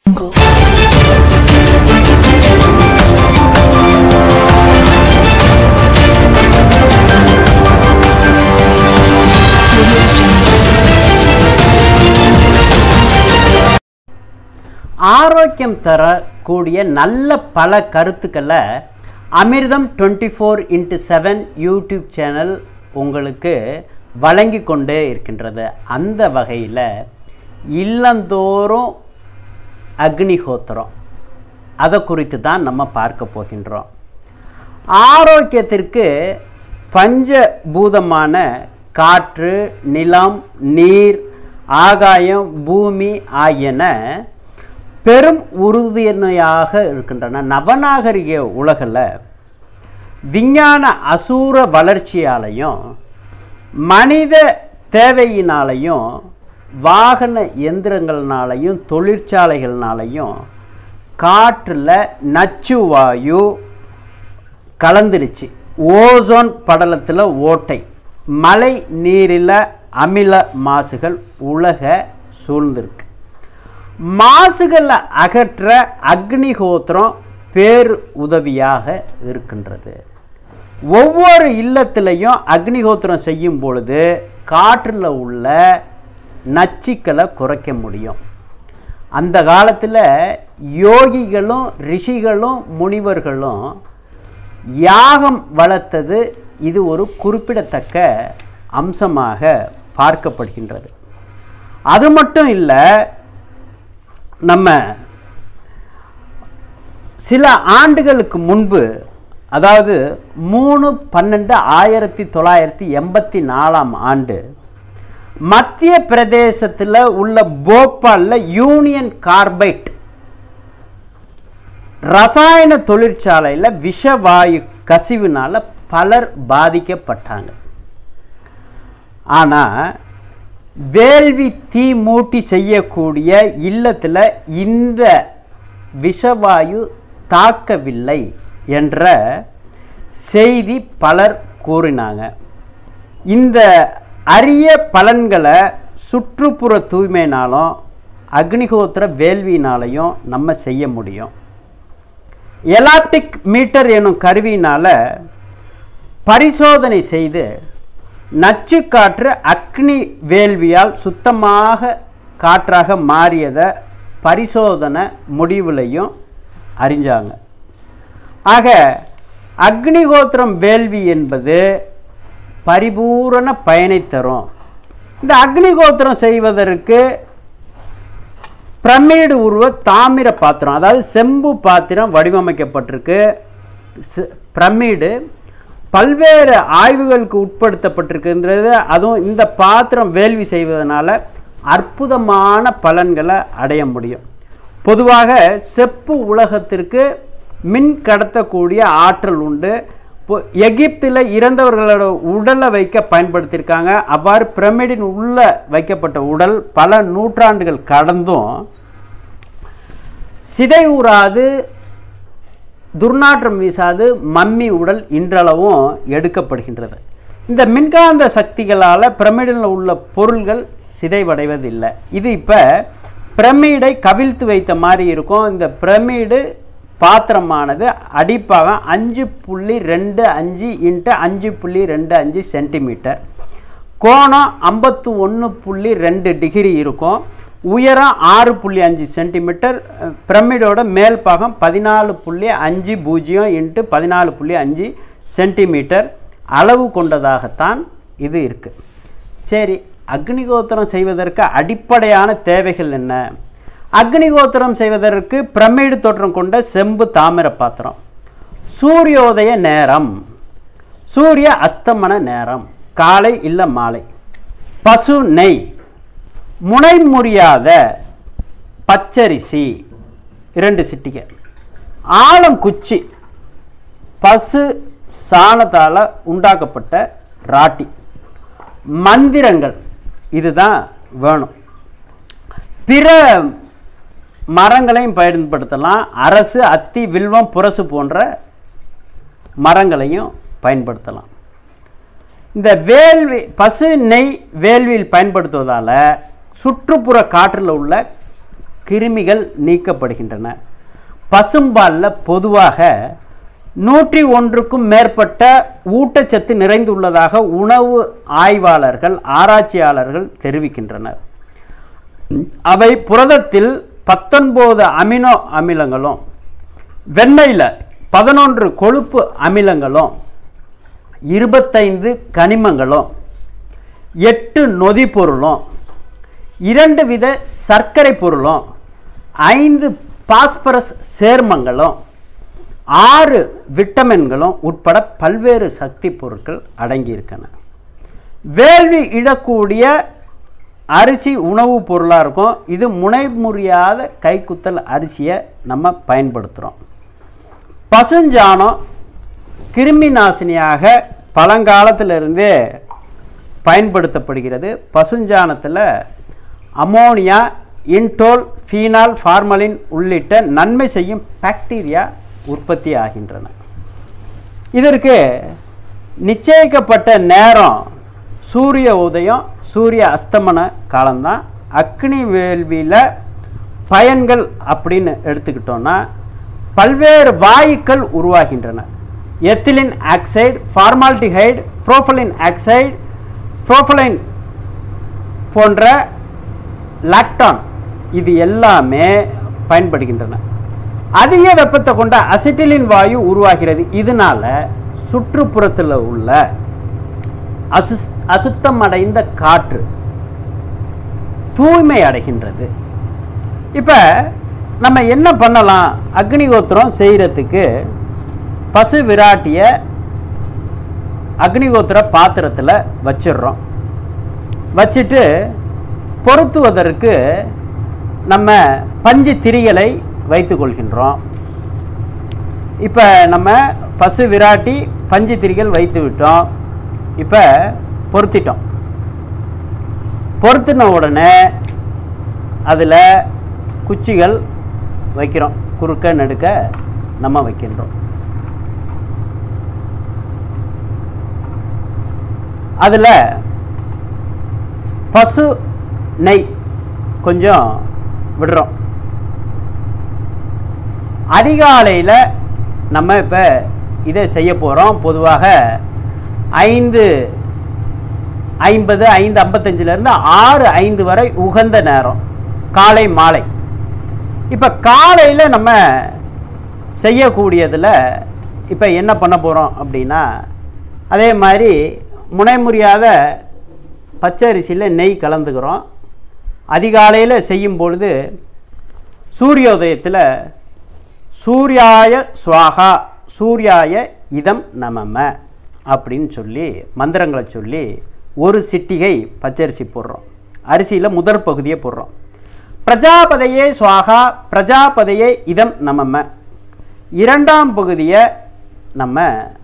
ஆரோக்கியம் தரக்கூடிய நல்ல பல கருத்துக்களை Amirtham twenty four into seven YouTube channel உங்களுக்கு வழங்கி கொண்டே இருக்கின்றது அந்த வகையில் இல்லந்தோறும் அக்னிஹோத்திரம் அதை குறித்து தான் நம்ம பார்க்க போகின்றோம் ஆரோக்கியத்திற்கு பஞ்சபூதமான காற்று நிலம் நீர் ஆகாயம் பூமி ஆகியன பெரும் உறுதுணையாக இருக்கின்றன நவநாகரிக உலகில் விஞ்ஞான அசூர வளர்ச்சியாலையும் மனித தேவையினாலையும் வாகன எந்திரங்கள்னாலையும் தொழிற்சாலைகள்னாலையும் காற்றில் நச்சு வாயு கலந்துருச்சு ஓசோன் படலத்தில் ஓட்டை மழை நீரில் அமில மாசுகள் உலக சூழ்ந்திருக்கு மாசுகளை அகற்ற அக்னிஹோத்திரம் பேர் உதவியாக இருக்கின்றது ஒவ்வொரு இல்லத்திலையும் அக்னிஹோத்திரம் செய்யும் பொழுது காற்றில் உள்ள நச்சுக்களை குறைக்க முடியும் அந்த காலத்தில் யோகிகளும் ரிஷிகளும் முனிவர்களும் யாகம் வளர்த்தது இது ஒரு குறிப்பிடத்தக்க அம்சமாக பார்க்கப்படுகின்றது அது மட்டும் இல்லை நம்ம சில ஆண்டுகளுக்கு முன்பு அதாவது மூணு பன்னெண்டு ஆயிரத்தி தொள்ளாயிரத்தி எண்பத்தி நாலாம் ஆண்டு மத்திய பிரதேசத்தில் உள்ள போபாலில் யூனியன் கார்பைட் ரசாயன தொழிற்சாலையில் விஷவாயு கசிவுனால பலர் பாதிக்கப்பட்டாங்க ஆனால் வேள்வி தீ மூட்டி செய்யக்கூடிய இல்லத்தில் இந்த விஷவாயு தாக்கவில்லை என்ற செய்தி பலர் கூறினாங்க இந்த அரிய பலன்களை சுற்றுப்புற தூய்மைனாலும் அக்னிஹோத்திர வேள்வினாலையும் நம்ம செய்ய முடியும் எலாப்டிக் மீட்டர் எனும் கருவியினால் பரிசோதனை செய்து நச்சு காற்று அக்னி வேள்வியால் சுத்தமாக காற்றாக மாறியதை பரிசோதனை முடிவுலையும் அறிஞ்சாங்க ஆக அக்னிஹோத்திரம் வேள்வி என்பது பரிபூரண பயனை தரும் இந்த அக்னிஹோத்திரம் செய்வதற்கு பிரமிடு உருவ தாமிர பாத்திரம் அதாவது செம்பு பாத்திரம் வடிவமைக்கப்பட்டிருக்கு பிரமிடு பல்வேறு ஆய்வுகளுக்கு உட்படுத்தப்பட்டிருக்குன்றது அதுவும் இந்த பாத்திரம் வேள்வி செய்வதனால அற்புதமான பலன்களை அடைய முடியும் பொதுவாக செப்பு உலகத்திற்கு மின் கடத்தக்கூடிய ஆற்றல் உண்டு இப்போ எகிப்தில் இறந்தவர்களோட உடலை வைக்க பயன்படுத்தியிருக்காங்க அவ்வாறு பிரமிடின் உள்ள வைக்கப்பட்ட உடல் பல நூற்றாண்டுகள் கடந்தும் சிதைவுறாது துர்நாற்றம் வீசாது மம்மி உடல் இன்றளவும் எடுக்கப்படுகின்றது இந்த மின்காந்த சக்திகளால் பிரமிடில் உள்ள பொருள்கள் சிதைவடைவதில்லை இது இப்போ பிரமிடை கவிழ்த்து வைத்த மாதிரி இருக்கும் இந்த பிரமிடு பாத்திரமானது அடிப்பாக அஞ்சு புள்ளி ரெண்டு அஞ்சு இன்ட்டு அஞ்சு புள்ளி ரெண்டு அஞ்சு சென்டிமீட்டர் கோணம் ஐம்பத்து ஒன்று புள்ளி ரெண்டு டிகிரி இருக்கும் உயரம் ஆறு புள்ளி அஞ்சு சென்டிமீட்டர் பிரமிடோட மேல் பாகம் பதினாலு புள்ளி அஞ்சு பூஜ்ஜியம் இன்ட்டு பதினாலு புள்ளி அஞ்சு சென்டிமீட்டர் அளவு கொண்டதாகத்தான் இது இருக்குது சரி அக்னிகோத்திரம் செய்வதற்கு அடிப்படையான தேவைகள் என்ன அக்னிகோத்திரம் செய்வதற்கு பிரமிடு தோற்றம் கொண்ட செம்பு தாமிர பாத்திரம் சூரியோதய நேரம் சூரிய அஸ்தமன நேரம் காலை இல்லை மாலை பசு நெய் முனை முறியாத பச்சரிசி இரண்டு சிட்டிகை ஆழம் குச்சி பசு சாணத்தால் உண்டாக்கப்பட்ட ராட்டி மந்திரங்கள் இதுதான் வேணும் பிற மரங்களையும் பயன்படுத்தலாம் அரசு அத்தி வில்வம் புரசு போன்ற மரங்களையும் பயன்படுத்தலாம் இந்த வேள்வி பசு நெய் வேள்வியில் பயன்படுத்துவதால் சுற்றுப்புற காற்றில் உள்ள கிருமிகள் நீக்கப்படுகின்றன பசும்பாலில் பொதுவாக நூற்றி ஒன்றுக்கும் மேற்பட்ட ஊட்டச்சத்து நிறைந்துள்ளதாக உணவு ஆய்வாளர்கள் ஆராய்ச்சியாளர்கள் தெரிவிக்கின்றனர் அவை புரதத்தில் பத்தொன்பது அமினோ அமிலங்களும் வெண்ணெயில் பதினொன்று கொழுப்பு அமிலங்களும் இருபத்தைந்து கனிமங்களும் எட்டு நொதி பொருளும் இரண்டு வித சர்க்கரை பொருளும் ஐந்து பாஸ்பரஸ் சேர்மங்களும் ஆறு விட்டமின்களும் உட்பட பல்வேறு சக்தி பொருட்கள் அடங்கியிருக்கன வேள்வி இழக்கூடிய அரிசி உணவுப் பொருளாக இருக்கும் இது முனைமுறியாத கைக்குத்தல் அரிசியை நம்ம பயன்படுத்துகிறோம் பசுஞ்சாணம் கிருமி நாசினியாக பழங்காலத்திலிருந்தே பயன்படுத்தப்படுகிறது பசுஞ்சாணத்தில் அமோனியா இன்டோல் ஃபீனால் ஃபார்மலின் உள்ளிட்ட நன்மை செய்யும் பாக்டீரியா உற்பத்தி ஆகின்றன இதற்கு நிச்சயிக்கப்பட்ட நேரம் சூரிய உதயம் சூரிய அஸ்தமன காலம்தான் அக்னி வேள்வியில் பயன்கள் அப்படின்னு எடுத்துக்கிட்டோன்னா பல்வேறு வாயுக்கள் உருவாகின்றன ethylene oxide formaldehyde propylene oxide propylene போன்ற லாக்டான் இது எல்லாமே பயன்படுகின்றன அதிக வெப்பத்தை கொண்ட அசிட்டிலின் வாயு உருவாகிறது இதனால சுற்றுப்புறத்தில் உள்ள அசுஸ் அசுத்தம் அடைந்த காற்று தூய்மை அடைகின்றது இப்போ நம்ம என்ன பண்ணலாம் அக்னிகோத்திரம் செய்கிறதுக்கு பசு விராட்டிய அக்னிகோத்திர பாத்திரத்தில் வச்சிடுறோம் வச்சுட்டு பொருத்துவதற்கு நம்ம பஞ்சு திரிகளை வைத்துக்கொள்கின்றோம் இப்போ நம்ம பசு விராட்டி பஞ்சு திரிகள் வைத்து விட்டோம் இப்போ பொருத்திட்டோம் பொருத்தின உடனே அதில் குச்சிகள் வைக்கிறோம் குறுக்க நடுக்க நம்ம வைக்கின்றோம் அதில் பசு நெய் கொஞ்சம் விடுறோம் அதிகாலையில் நம்ம இப்போ இதை செய்ய போகிறோம் பொதுவாக ஐந்து ஐம்பது ஐந்து ஐம்பத்தஞ்சிலேருந்து ஆறு ஐந்து வரை உகந்த நேரம் காலை மாலை இப்போ காலையில் நம்ம செய்யக்கூடியதில் இப்போ என்ன பண்ண போகிறோம் அப்படின்னா அதே மாதிரி முனைமுறியாத பச்சரிசியில் நெய் கலந்துக்கிறோம் அதிகாலையில் செய்யும் பொழுது சூரியோதயத்தில் சூர்யாய ஸ்வாகா சூர்யாய இதம் நமம அப்படின்னு சொல்லி மந்திரங்களை சொல்லி ஒரு சிட்டிகை பச்சரிசி போடுறோம் அரிசியில் முதற் பகுதியை போடுறோம் பிரஜாபதையே ஸ்வாகா பிரஜாபதையே இதம் நமம இரண்டாம் பகுதியை நம்ம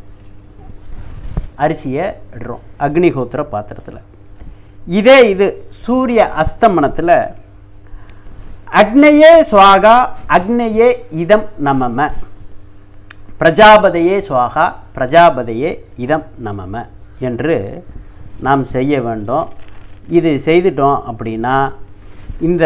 அரிசியை இடுறோம் அக்னிஹோத்திர பாத்திரத்தில் இதே இது சூரிய அஸ்தமனத்தில் அக்னையே சுவாகா அக்னையே இதம் நமம பிரஜாபதையே சுவாகா பிரஜாபதையே இதம் நமம என்று நாம் செய்ய வேண்டும் இது செய்துட்டோம் அப்படின்னா இந்த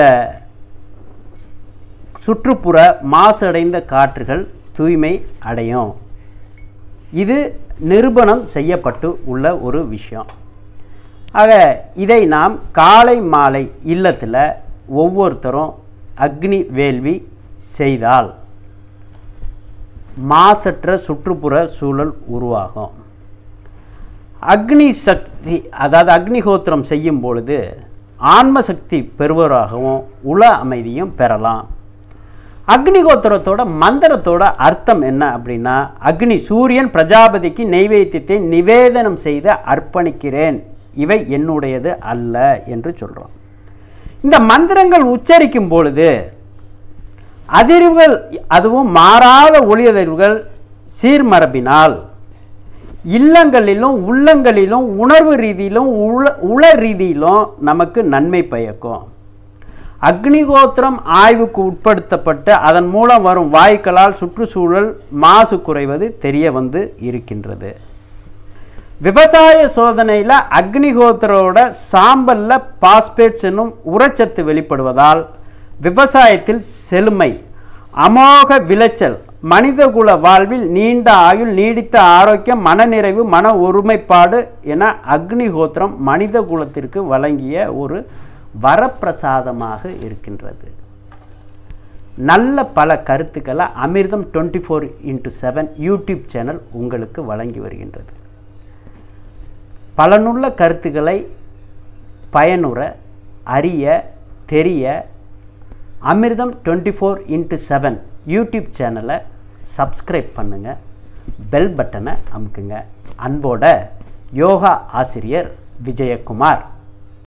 சுற்றுப்புற மாசடைந்த காற்றுகள் தூய்மை அடையும் இது நிரூபணம் செய்யப்பட்டு உள்ள ஒரு விஷயம் ஆக இதை நாம் காலை மாலை இல்லத்தில் ஒவ்வொருத்தரும் அக்னி வேள்வி செய்தால் மாசற்ற சுற்றுப்புற சூழல் உருவாகும் அக்னி சக்தி அதாவது அக்னிஹோத்திரம் செய்யும் பொழுது ஆன்ம சக்தி பெறுவராகவும் உள அமைதியும் பெறலாம் அக்னிகோத்திரத்தோட மந்திரத்தோட அர்த்தம் என்ன அப்படின்னா அக்னி சூரியன் பிரஜாபதிக்கு நெய்வேத்தியத்தை நிவேதனம் செய்து அர்ப்பணிக்கிறேன் இவை என்னுடையது அல்ல என்று சொல்கிறோம் இந்த மந்திரங்கள் உச்சரிக்கும் பொழுது அதிர்வுகள் அதுவும் மாறாத ஒளி அதிர்வுகள் சீர்மரபினால் இல்லங்களிலும் உள்ளங்களிலும் உணர்வு ரீதியிலும் உள உள ரீதியிலும் நமக்கு நன்மை பயக்கும் அக்னிகோத்திரம் ஆய்வுக்கு உட்படுத்தப்பட்டு அதன் மூலம் வரும் வாயுக்களால் சுற்றுச்சூழல் மாசு குறைவது தெரிய வந்து இருக்கின்றது விவசாய சோதனையில் அக்னிகோத்திரோட சாம்பலில் பாஸ்பேட்ஸ் என்னும் உரச்சத்து வெளிப்படுவதால் விவசாயத்தில் செழுமை அமோக விளைச்சல் மனிதகுல வாழ்வில் நீண்ட ஆயுள் நீடித்த ஆரோக்கியம் மனநிறைவு மன ஒருமைப்பாடு என அக்னிஹோத்திரம் மனித குலத்திற்கு வழங்கிய ஒரு வரப்பிரசாதமாக இருக்கின்றது நல்ல பல கருத்துக்களை Amirtham twenty four into seven YouTube channel உங்களுக்கு வழங்கி வருகின்றது பலனுள்ள கருத்துக்களை பயனுற அறிய தெரிய Amirtham twenty four into seven YouTube சேனலை சப்ஸ்கிரைப் பண்ணுங்கள் பெல் பட்டனை அமுக்குங்க அன்போட யோகா ஆசிரியர் விஜயகுமார்